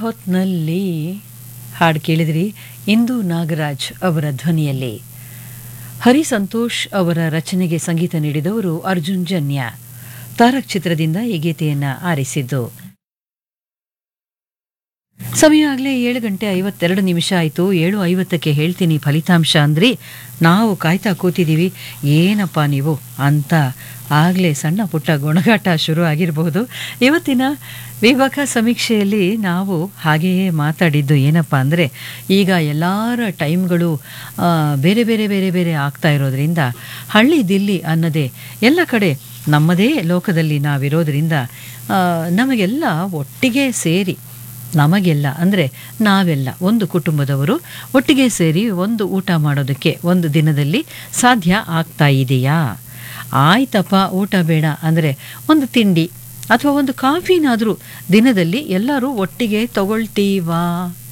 ಹೊತ್ನಲ್ಲಿ ಹಾಡು ಕೇಳಿದ್ರಿ ಇಂದು ನಾಗರಾಜ್ ಅವರ ಧ್ವನಿಯಲ್ಲಿ ಹರಿ ಸಂತೋಷ್ ಅವರ ರಚನೆಗೆ ಸಂಗೀತ ನೀಡಿದವರು ಅರ್ಜುನ್ ಜನ್ಯ ತಾರಕ್ ಚಿತ್ರದಿಂದ ಈ ಗೀತೆಯನ್ನ ಆರಿಸಿದ್ದು ಸಮಯ ಆಗಲೇ ಏಳು ಗಂಟೆ ಐವತ್ತೆರಡು ನಿಮಿಷ ಆಯಿತು ಏಳು ಐವತ್ತಕ್ಕೆ ಹೇಳ್ತೀನಿ ಫಲಿತಾಂಶ ಅಂದ್ರಿ ನಾವು ಕಾಯ್ತಾ ಕೂತಿದ್ದೀವಿ ಏನಪ್ಪ ನೀವು ಅಂತ ಆಗಲೇ ಸಣ್ಣ ಪುಟ್ಟ ಗೊಣಗಾಟ ಶುರು ಆಗಿರಬಹುದು ಇವತ್ತಿನ ವಿಭಾಗ ಸಮೀಕ್ಷೆಯಲ್ಲಿ ನಾವು ಹಾಗೆಯೇ ಮಾತಾಡಿದ್ದು ಏನಪ್ಪ ಅಂದರೆ ಈಗ ಎಲ್ಲರ ಟೈಮ್ಗಳು ಆ, ಬೇರೆ ಬೇರೆ ಬೇರೆ ಬೇರೆ ಆಗ್ತಾ ಇರೋದ್ರಿಂದ ಹಳ್ಳಿ ದಿಲ್ಲಿ ಅನ್ನದೇ ಎಲ್ಲ ಕಡೆ ನಮ್ಮದೇ ಲೋಕದಲ್ಲಿ ನಾವಿರೋದ್ರಿಂದ ಆ, ನಮಗೆಲ್ಲ ಒಟ್ಟಿಗೆ ಸೇರಿ ನಮಗೆಲ್ಲ ಅಂದರೆ ನಾವೆಲ್ಲ ಒಂದು ಕುಟುಂಬದವರು ಒಟ್ಟಿಗೆ ಸೇರಿ ಒಂದು ಊಟ ಮಾಡೋದಕ್ಕೆ ಒಂದು ದಿನದಲ್ಲಿ ಸಾಧ್ಯ ಆಗ್ತಾ ಇದೆಯಾ ಆಯ್ತಪ್ಪ ಊಟ ಬೇಡ ಅಂದರೆ ಒಂದು ತಿಂಡಿ ಅಥವಾ ಒಂದು ಕಾಫಿನಾದರೂ ದಿನದಲ್ಲಿ ಎಲ್ಲರೂ ಒಟ್ಟಿಗೆ ತಗೊಳ್ತೀವಾ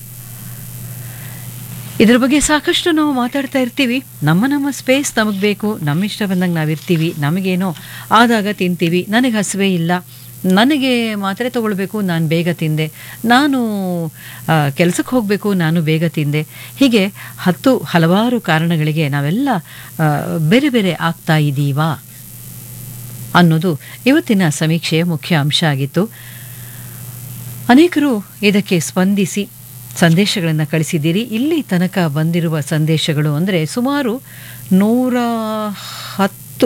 ಇದ್ರ ಬಗ್ಗೆ ಸಾಕಷ್ಟು ನಾವು ಮಾತಾಡ್ತಾ ಇರ್ತೀವಿ ನಮ್ಮ ನಮ್ಮ ಸ್ಪೇಸ್ ನಮಗೆ ಬೇಕು ನಮ್ಮ ಇಷ್ಟ ಬಂದಂಗೆ ನಾವಿರ್ತೀವಿ ನಮಗೇನೋ ಆದಾಗ ತಿಂತೀವಿ ನನಗೆ ಹಸಿವೆ ಇಲ್ಲ ನನಗೆ ಮಾತ್ರೆ ತಗೊಳ್ಬೇಕು ನಾನು ಬೇಗ ತಿಂದೆ ನಾನು ಕೆಲಸಕ್ಕೆ ಹೋಗಬೇಕು ನಾನು ಬೇಗ ತಿಂದೆ ಹೀಗೆ ಹತ್ತು ಹಲವಾರು ಕಾರಣಗಳಿಗೆ ನಾವೆಲ್ಲ ಆ, ಬೇರೆ ಬೇರೆ ಆಗ್ತಾ ಇದ್ದೀವಾ ಅನ್ನೋದು ಇವತ್ತಿನ ಸಮೀಕ್ಷೆಯ ಮುಖ್ಯ ಅಂಶ ಆಗಿತ್ತು ಅನೇಕರು ಇದಕ್ಕೆ ಸ್ಪಂದಿಸಿ ಸಂದೇಶಗಳನ್ನು ಕಳಿಸಿದ್ದೀರಿ ಇಲ್ಲಿ ತನಕ ಬಂದಿರುವ ಸಂದೇಶಗಳು ಅಂದರೆ ಸುಮಾರು ನೂರ ಹತ್ತು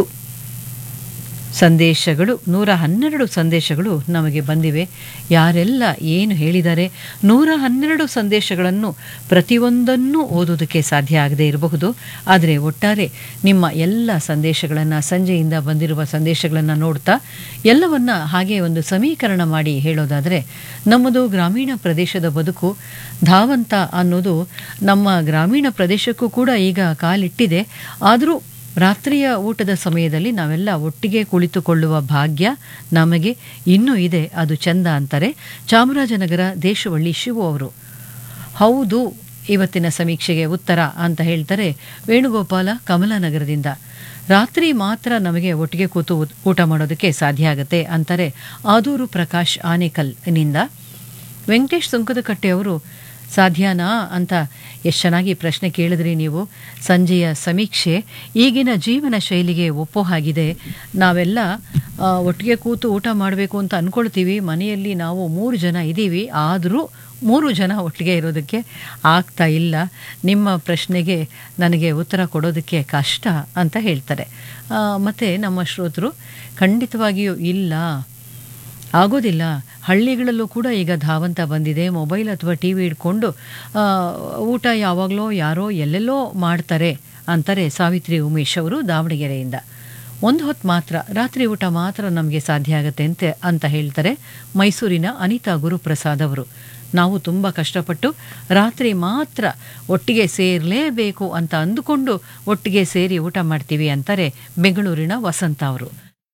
ಸಂದೇಶಗಳು ನೂರ ಹನ್ನೆರಡು ಸಂದೇಶಗಳು ನಮಗೆ ಬಂದಿವೆ ಯಾರೆಲ್ಲ ಏನು ಹೇಳಿದ್ದಾರೆ ನೂರ ಹನ್ನೆರಡು ಸಂದೇಶಗಳನ್ನು ಪ್ರತಿಯೊಂದನ್ನೂ ಓದೋದಕ್ಕೆ ಸಾಧ್ಯ ಆಗದೇ ಇರಬಹುದು ಆದರೆ ಒಟ್ಟಾರೆ ನಿಮ್ಮ ಎಲ್ಲ ಸಂದೇಶಗಳನ್ನು ಸಂಜೆಯಿಂದ ಬಂದಿರುವ ಸಂದೇಶಗಳನ್ನು ನೋಡ್ತಾ ಎಲ್ಲವನ್ನ ಹಾಗೆ ಒಂದು ಸಮೀಕರಣ ಮಾಡಿ ಹೇಳೋದಾದರೆ ನಮ್ಮದು ಗ್ರಾಮೀಣ ಪ್ರದೇಶದ ಬದುಕು ಧಾವಂತ ಅನ್ನೋದು ನಮ್ಮ ಗ್ರಾಮೀಣ ಪ್ರದೇಶಕ್ಕೂ ಕೂಡ ಈಗ ಕಾಲಿಟ್ಟಿದೆ ಆದರೂ ರಾತ್ರಿಯ ಊಟದ ಸಮಯದಲ್ಲಿ ನಾವೆಲ್ಲ ಒಟ್ಟಿಗೆ ಕುಳಿತುಕೊಳ್ಳುವ ಭಾಗ್ಯ ನಮಗೆ ಇನ್ನೂ ಇದೆ ಅದು ಚಂದ ಅಂತಾರೆ ಚಾಮರಾಜನಗರ ದೇಶವಳ್ಳಿ ಶಿವು ಅವರು ಹೌದು ಇವತ್ತಿನ ಸಮೀಕ್ಷೆಗೆ ಉತ್ತರ ಅಂತ ಹೇಳ್ತಾರೆ ವೇಣುಗೋಪಾಲ ಕಮಲಾನಗರದಿಂದ ರಾತ್ರಿ ಮಾತ್ರ ನಮಗೆ ಒಟ್ಟಿಗೆ ಕೂತು ಊ- ಊಟ ಮಾಡೋದಕ್ಕೆ ಸಾಧ್ಯ ಆಗುತ್ತೆ ಅಂತಾರೆ ಆದೂರು ಪ್ರಕಾಶ್ ಆನೇಕಲ್ನಿಂದ ವೆಂಕಟೇಶ್ ಸುಂಕದಕಟ್ಟೆ ಅವರು ಸಾಧ್ಯನಾ ಅಂತ ಎಷ್ಟು ಚೆನ್ನಾಗಿ ಪ್ರಶ್ನೆ ಕೇಳಿದ್ರಿ ನೀವು ಸಂಜೆಯ ಸಮೀಕ್ಷೆ ಈಗಿನ ಜೀವನ ಶೈಲಿಗೆ ಒಪ್ಪೋ ಹಾಗಿದೆ ನಾವೆಲ್ಲ ಆ, ಒಟ್ಟಿಗೆ ಕೂತು ಊಟ ಮಾಡಬೇಕು ಅಂತ ಅಂದ್ಕೊಳ್ತೀವಿ ಮನೆಯಲ್ಲಿ ನಾವು ಮೂರು ಜನ ಇದ್ದೀವಿ ಆದರೂ ಮೂರು ಜನ ಒಟ್ಟಿಗೆ ಇರೋದಕ್ಕೆ ಆಗ್ತಾ ಇಲ್ಲ ನಿಮ್ಮ ಪ್ರಶ್ನೆಗೆ ನನಗೆ ಉತ್ತರ ಕೊಡೋದಕ್ಕೆ ಕಷ್ಟ ಅಂತ ಹೇಳ್ತಾರೆ ಆ, ಮತ್ತೆ ನಮ್ಮ ಶ್ರೋತರು ಖಂಡಿತವಾಗಿಯೂ ಇಲ್ಲ ಆಗೋದಿಲ್ಲ ಹಳ್ಳಿಗಳಲ್ಲೂ ಕೂಡ ಈಗ ಧಾವಂತ ಬಂದಿದೆ ಮೊಬೈಲ್ ಅಥವಾ ಟಿ ವಿ ಇಟ್ಕೊಂಡು ಆ, ಊಟ ಯಾವಾಗಲೋ ಯಾರೋ ಎಲ್ಲೆಲ್ಲೋ ಮಾಡ್ತಾರೆ ಅಂತಾರೆ ಸಾವಿತ್ರಿ ಉಮೇಶ್ ಅವರು ದಾವಣಗೆರೆಯಿಂದ ಒಂದು ಹೊತ್ತು ಮಾತ್ರ ರಾತ್ರಿ ಊಟ ಮಾತ್ರ ನಮಗೆ ಸಾಧ್ಯ ಆಗುತ್ತೆ ಅಂತ ಅಂತ ಹೇಳ್ತಾರೆ ಮೈಸೂರಿನ ಅನಿತಾ ಗುರುಪ್ರಸಾದ್ ಅವರು ನಾವು ತುಂಬ ಕಷ್ಟಪಟ್ಟು ರಾತ್ರಿ ಮಾತ್ರ ಒಟ್ಟಿಗೆ ಸೇರಲೇಬೇಕು ಅಂತ ಅಂದುಕೊಂಡು ಒಟ್ಟಿಗೆ ಸೇರಿ ಊಟ ಮಾಡ್ತೀವಿ ಅಂತಾರೆ ಬೆಂಗಳೂರಿನ ವಸಂತ ಅವರು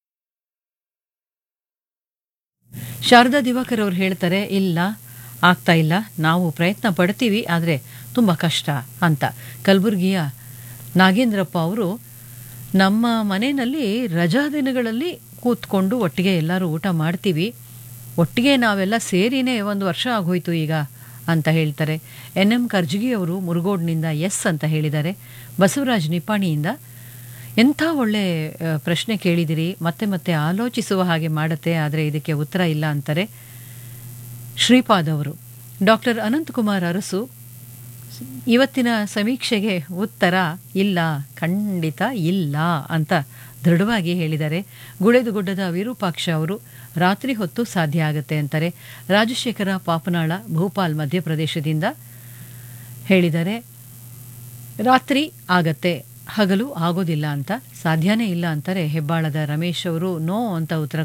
ಶಾರದಾ ದಿವಾಕರ್ ಅವ್ರು ಹೇಳ್ತಾರೆ ಇಲ್ಲ ಆಗ್ತಾ ಇಲ್ಲ ನಾವು ಪ್ರಯತ್ನ ಪಡ್ತೀವಿ ಆದರೆ ತುಂಬ ಕಷ್ಟ ಅಂತ ಕಲಬುರಗಿಯ ನಾಗೇಂದ್ರಪ್ಪ ಅವರು ನಮ್ಮ ಮನೆಯಲ್ಲಿ ರಜಾ ದಿನಗಳಲ್ಲಿ ಕೂತ್ಕೊಂಡು ಒಟ್ಟಿಗೆ ಎಲ್ಲರೂ ಊಟ ಮಾಡ್ತೀವಿ ಒಟ್ಟಿಗೆ ನಾವೆಲ್ಲ ಸೇರಿನೇ ಒಂದು ವರ್ಷ ಆಗೋಯ್ತು ಈಗ ಅಂತ ಹೇಳ್ತಾರೆ ಎನ್ ಎಂ ಕರ್ಜಗಿ ಅವರು ಮುರುಗೋಡ್ನಿಂದ ಎಸ್ ಅಂತ ಹೇಳಿದ್ದಾರೆ ಬಸವರಾಜ್ ನಿಪಾಣಿಯಿಂದ ಎಂಥ ಒಳ್ಳೆ ಆ, ಪ್ರಶ್ನೆ ಕೇಳಿದಿರಿ ಮತ್ತೆ ಮತ್ತೆ ಆಲೋಚಿಸುವ ಹಾಗೆ ಮಾಡುತ್ತೆ ಆದರೆ ಇದಕ್ಕೆ ಉತ್ತರ ಇಲ್ಲ ಅಂತಾರೆ ಶ್ರೀಪಾದ್ ಅವರು ಡಾಕ್ಟರ್ ಅನಂತಕುಮಾರ್ ಅರಸು ಇವತ್ತಿನ ಸಮೀಕ್ಷೆಗೆ ಉತ್ತರ ಇಲ್ಲ ಖಂಡಿತ ಇಲ್ಲ ಅಂತ ದೃಢವಾಗಿ ಹೇಳಿದ್ದಾರೆ ಗುಳೆದುಗುಡ್ಡದ ವಿರೂಪಾಕ್ಷ ಅವರು ರಾತ್ರಿ ಹೊತ್ತು ಸಾಧ್ಯ ಆಗುತ್ತೆ ಅಂತಾರೆ ರಾಜಶೇಖರ ಪಾಪನಾಳ ಭೂಪಾಲ್ ಮಧ್ಯಪ್ರದೇಶದಿಂದ ಹೇಳಿದ್ದಾರೆ ರಾತ್ರಿ ಆಗತ್ತೆ ಹಗಲು ಆಗೋದಿಲ್ಲ ಅಂತ ಸಾಧ್ಯನೇ ಇಲ್ಲ ಅಂತಾರೆ ಹೆಬ್ಬಾಳದ ರಮೇಶ್ ಅವರು ನೋ ಅಂತ ಉತ್ತರ